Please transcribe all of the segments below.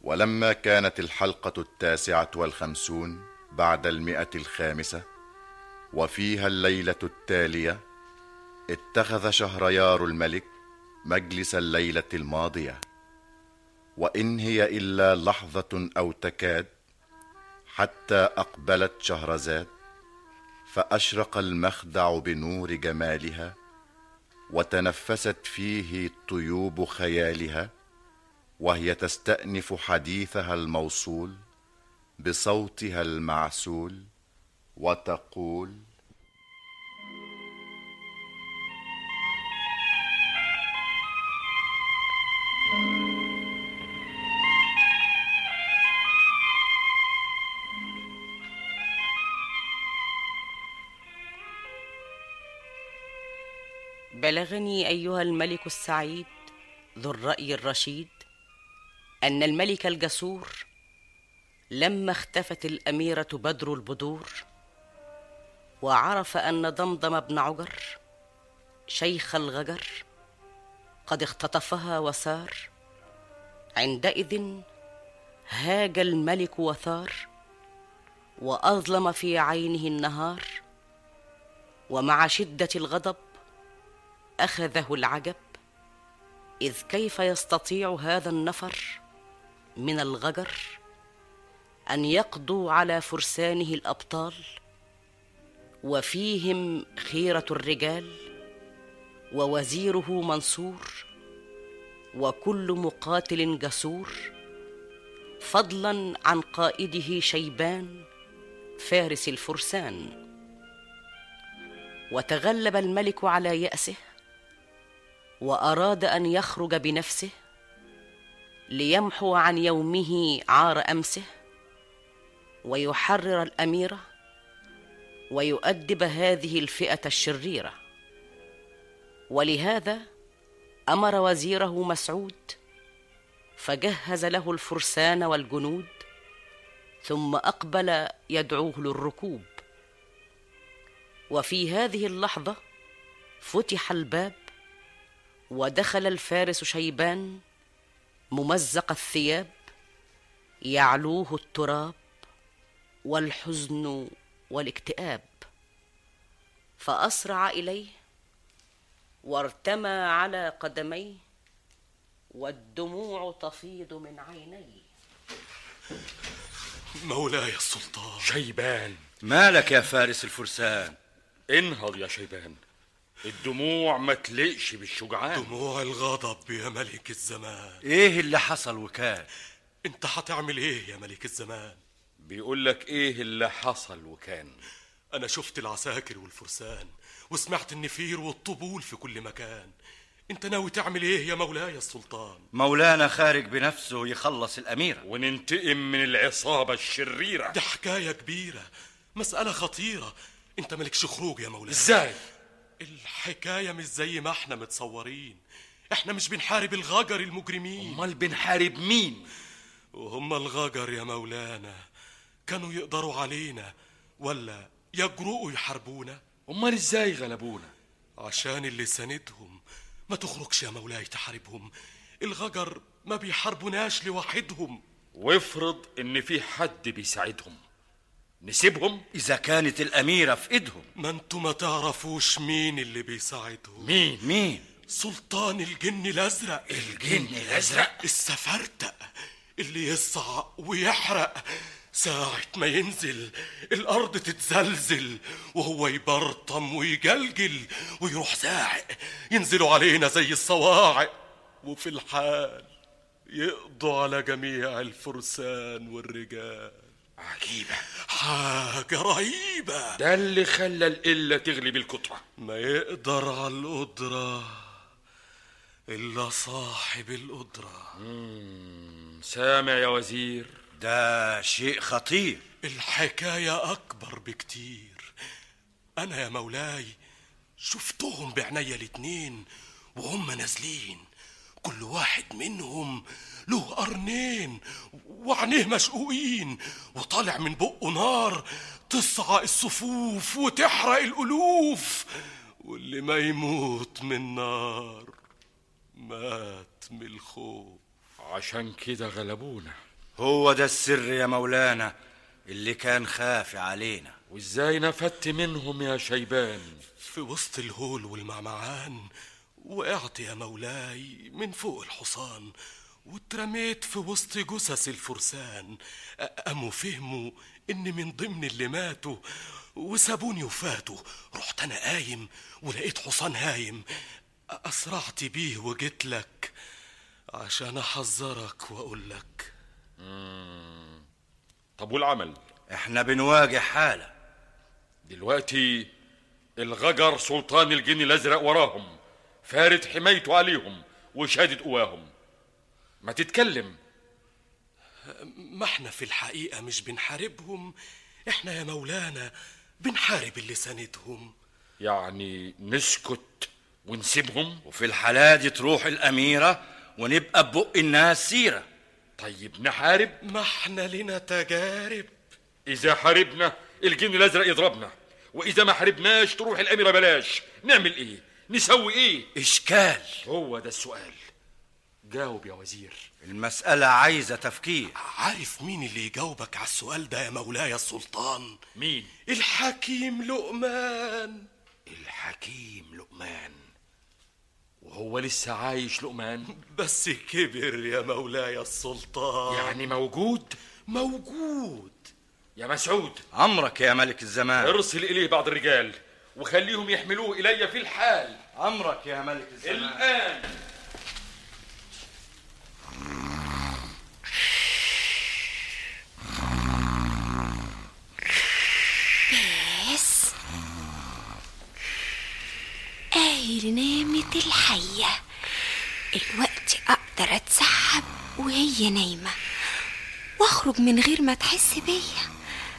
ولما كانت الحلقة التاسعة والخمسون بعد المئة الخامسة وفيها الليلة التالية اتخذ شهريار الملك مجلس الليلة الماضية وإن هي إلا لحظة أو تكاد حتى أقبلت شهرزاد فأشرق المخدع بنور جمالها وتنفست فيه طيوب خيالها وهي تستأنف حديثها الموصول بصوتها المعسول وتقول بلغني ايها الملك السعيد ذو الراي الرشيد ان الملك الجسور لما اختفت الاميره بدر البدور وعرف ان ضمضم بن عجر شيخ الغجر قد اختطفها وسار عندئذ هاج الملك وثار واظلم في عينه النهار ومع شده الغضب اخذه العجب اذ كيف يستطيع هذا النفر من الغجر ان يقضوا على فرسانه الابطال وفيهم خيره الرجال ووزيره منصور وكل مقاتل جسور فضلا عن قائده شيبان فارس الفرسان وتغلب الملك على ياسه واراد ان يخرج بنفسه ليمحو عن يومه عار امسه ويحرر الاميره ويؤدب هذه الفئه الشريره ولهذا امر وزيره مسعود فجهز له الفرسان والجنود ثم اقبل يدعوه للركوب وفي هذه اللحظه فتح الباب ودخل الفارس شيبان ممزق الثياب يعلوه التراب والحزن والاكتئاب فاسرع اليه وارتمى على قدميه والدموع تفيض من عينيه مولاي السلطان شيبان مالك يا فارس الفرسان انهض يا شيبان الدموع ما تلقش بالشجعان دموع الغضب يا ملك الزمان ايه اللي حصل وكان انت هتعمل ايه يا ملك الزمان بيقول لك ايه اللي حصل وكان انا شفت العساكر والفرسان وسمعت النفير والطبول في كل مكان انت ناوي تعمل ايه يا مولاي السلطان مولانا خارج بنفسه يخلص الأميرة وننتقم من العصابة الشريرة دي حكاية كبيرة مسألة خطيرة انت مالكش خروج يا مولاي ازاي الحكاية مش زي ما احنا متصورين احنا مش بنحارب الغجر المجرمين امال بنحارب مين وهم الغجر يا مولانا كانوا يقدروا علينا ولا يجرؤوا يحاربونا امال ازاي غلبونا عشان اللي ساندهم ما تخرجش يا مولاي تحاربهم الغجر ما بيحاربوناش لوحدهم وافرض ان في حد بيساعدهم نسيبهم إذا كانت الأميرة في إيدهم ما انتوا ما تعرفوش مين اللي بيساعدهم مين مين؟ سلطان الجن الازرق الجن الازرق السفرتق اللي يصعق ويحرق ساعة ما ينزل الأرض تتزلزل وهو يبرطم ويجلجل ويروح زاعق ينزلوا علينا زي الصواعق وفي الحال يقضوا على جميع الفرسان والرجال عجيبة حاجة رهيبة ده اللي خلى القلة تغلب الكترة ما يقدر على القدرة إلا صاحب القدرة سامع يا وزير ده شيء خطير الحكاية أكبر بكتير أنا يا مولاي شفتهم بعناية الاتنين وهم نازلين كل واحد منهم له قرنين وعينيه مشقوقين وطالع من بقه نار تصعق الصفوف وتحرق الألوف واللي ما يموت من نار مات من الخوف عشان كده غلبونا هو ده السر يا مولانا اللي كان خافي علينا وازاي نفدت منهم يا شيبان في وسط الهول والمعمعان وقعت يا مولاي من فوق الحصان واترميت في وسط جثث الفرسان أ- قاموا فهموا إن من ضمن اللي ماتوا وسابوني وفاتوا رحت أنا قايم ولقيت حصان هايم أ- أسرعت بيه وجيت لك عشان أحذرك وأقول لك طب والعمل احنا بنواجه حالة دلوقتي الغجر سلطان الجن الازرق وراهم فارد حمايته عليهم وشادد قواهم ما تتكلم ما احنا في الحقيقة مش بنحاربهم احنا يا مولانا بنحارب اللي ساندهم يعني نسكت ونسيبهم وفي الحالة دي تروح الأميرة ونبقى ببق الناس سيرة طيب نحارب ما احنا لنا تجارب اذا حاربنا الجن الازرق يضربنا واذا ما حاربناش تروح الاميره بلاش نعمل ايه نسوي ايه إشكال هو ده السؤال جاوب يا وزير المسألة عايزة تفكير عارف مين اللي يجاوبك على السؤال ده يا مولاي السلطان مين الحكيم لقمان الحكيم لقمان وهو لسه عايش لقمان بس كبر يا مولاي السلطان يعني موجود موجود يا مسعود عمرك يا ملك الزمان ارسل اليه بعض الرجال وخليهم يحملوه الي في الحال عمرك يا ملك الزمان الان بس اهي نامت الحية الوقت اقدر اتسحب وهي نايمة واخرج من غير ما تحس بيا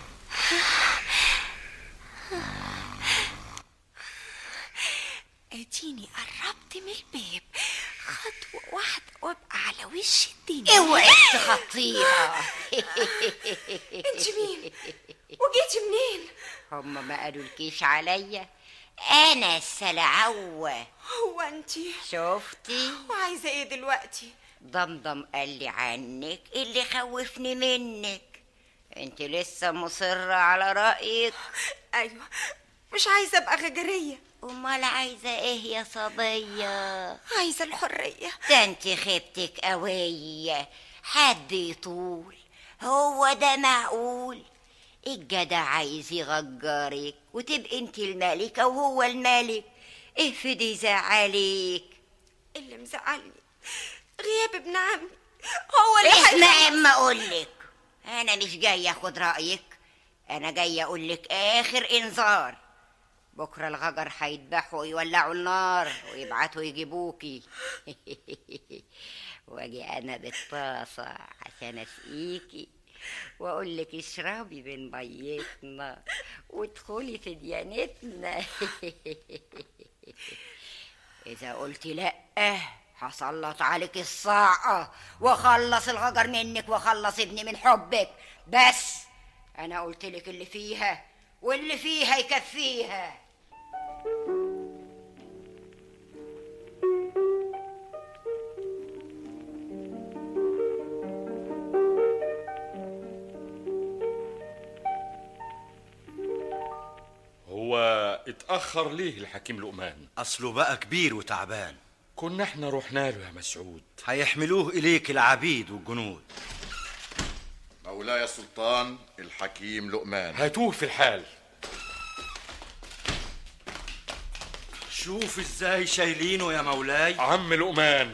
اديني قربت من الباب خطوة واحدة وابقى على وش الدنيا اوعي تخطيها انت مين وجيتي منين هم ما قالولكيش عليا انا السلعوة هو انتي شفتي وعايزة ايه دلوقتي ضمضم قال لي عنك اللي خوفني منك انت لسه مصرة على رأيك ايوه مش عايزة ابقى غجرية امال عايزة ايه يا صبية عايزة الحرية ده انت خيبتك قوية حد يطول هو ده معقول الجدع عايز يغجرك وتبقي انت الملكة وهو الملك افدي زعلك اللي مزعلني غياب ابن عمي هو اللي اسمع حي- اما اقولك انا مش جاي اخد رايك انا جاي اقولك اخر انذار بكره الغجر هيذبحوا ويولعوا النار ويبعتوا يجيبوكي واجي انا بالطاسه عشان اسقيكي واقول لك اشربي من ميتنا وادخلي في ديانتنا اذا قلت لا هسلط عليك الصاعقه واخلص الغجر منك واخلص ابني من حبك بس انا قلت لك اللي فيها واللي فيها يكفيها هو اتاخر ليه الحكيم لقمان أصله بقى كبير وتعبان كنا احنا رحنا له يا مسعود هيحملوه إليك العبيد والجنود مولاي السلطان الحكيم لقمان هاتوه في الحال شوف ازاي شايلينه يا مولاي عم لقمان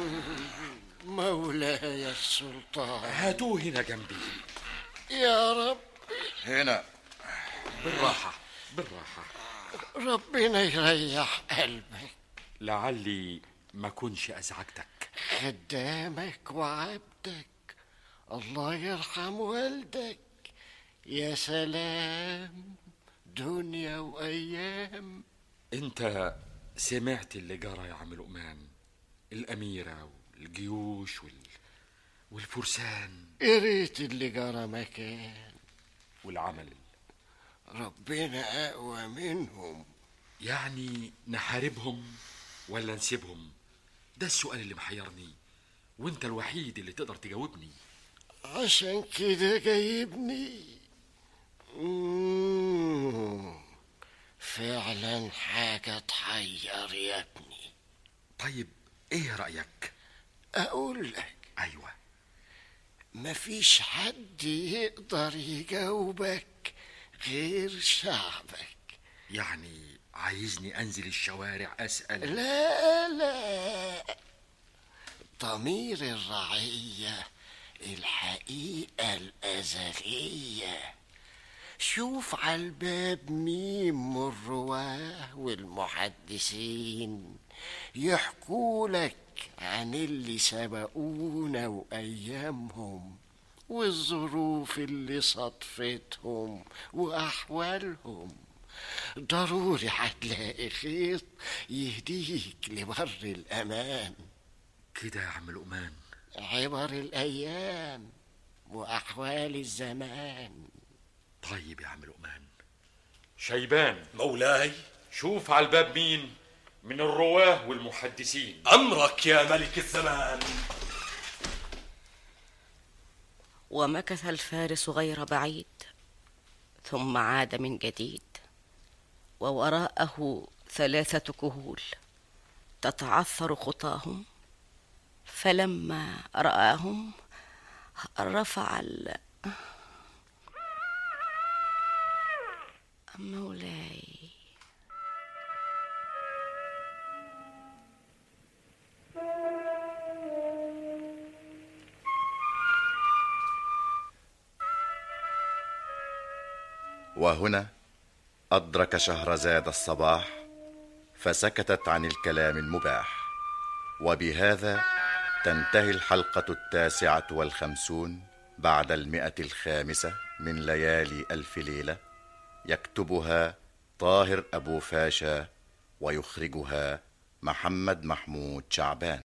مولاي السلطان هاتوه هنا جنبي يا رب هنا بالراحه بالراحه ربنا يريح قلبك لعلي ما كنش ازعجتك خدامك وعبدك الله يرحم والدك يا سلام دنيا وايام انت سمعت اللي جرى يا عم لقمان الاميره والجيوش وال... والفرسان قريت اللي جرى مكان والعمل ربنا اقوى منهم يعني نحاربهم ولا نسيبهم ده السؤال اللي محيرني وانت الوحيد اللي تقدر تجاوبني عشان كده جايبني مم. فعلا حاجة تحير يا ابني طيب ايه رايك أقول لك ايوه مفيش حد يقدر يجاوبك غير شعبك يعني عايزني انزل الشوارع اسال لا لا ضمير الرعية الحقيقة الأزلية شوف على الباب مين من الرواه والمحدثين يحكوا لك عن اللي سبقونا وأيامهم والظروف اللي صدفتهم وأحوالهم ضروري هتلاقي خيط يهديك لبر الأمان كده يا عم لقمان عبر الأيام وأحوال الزمان طيب يا عم لقمان شيبان مولاي شوف على الباب مين من الرواه والمحدثين أمرك يا ملك الزمان ومكث الفارس غير بعيد ثم عاد من جديد ووراءه ثلاثة كهول تتعثر خطاهم فلما رآهم رفع ال مولاي وهنا أدرك شهرزاد الصباح فسكتت عن الكلام المباح وبهذا تنتهي الحلقة التاسعة والخمسون بعد المئة الخامسة من ليالي ألف ليلة يكتبها طاهر أبو فاشا ويخرجها محمد محمود شعبان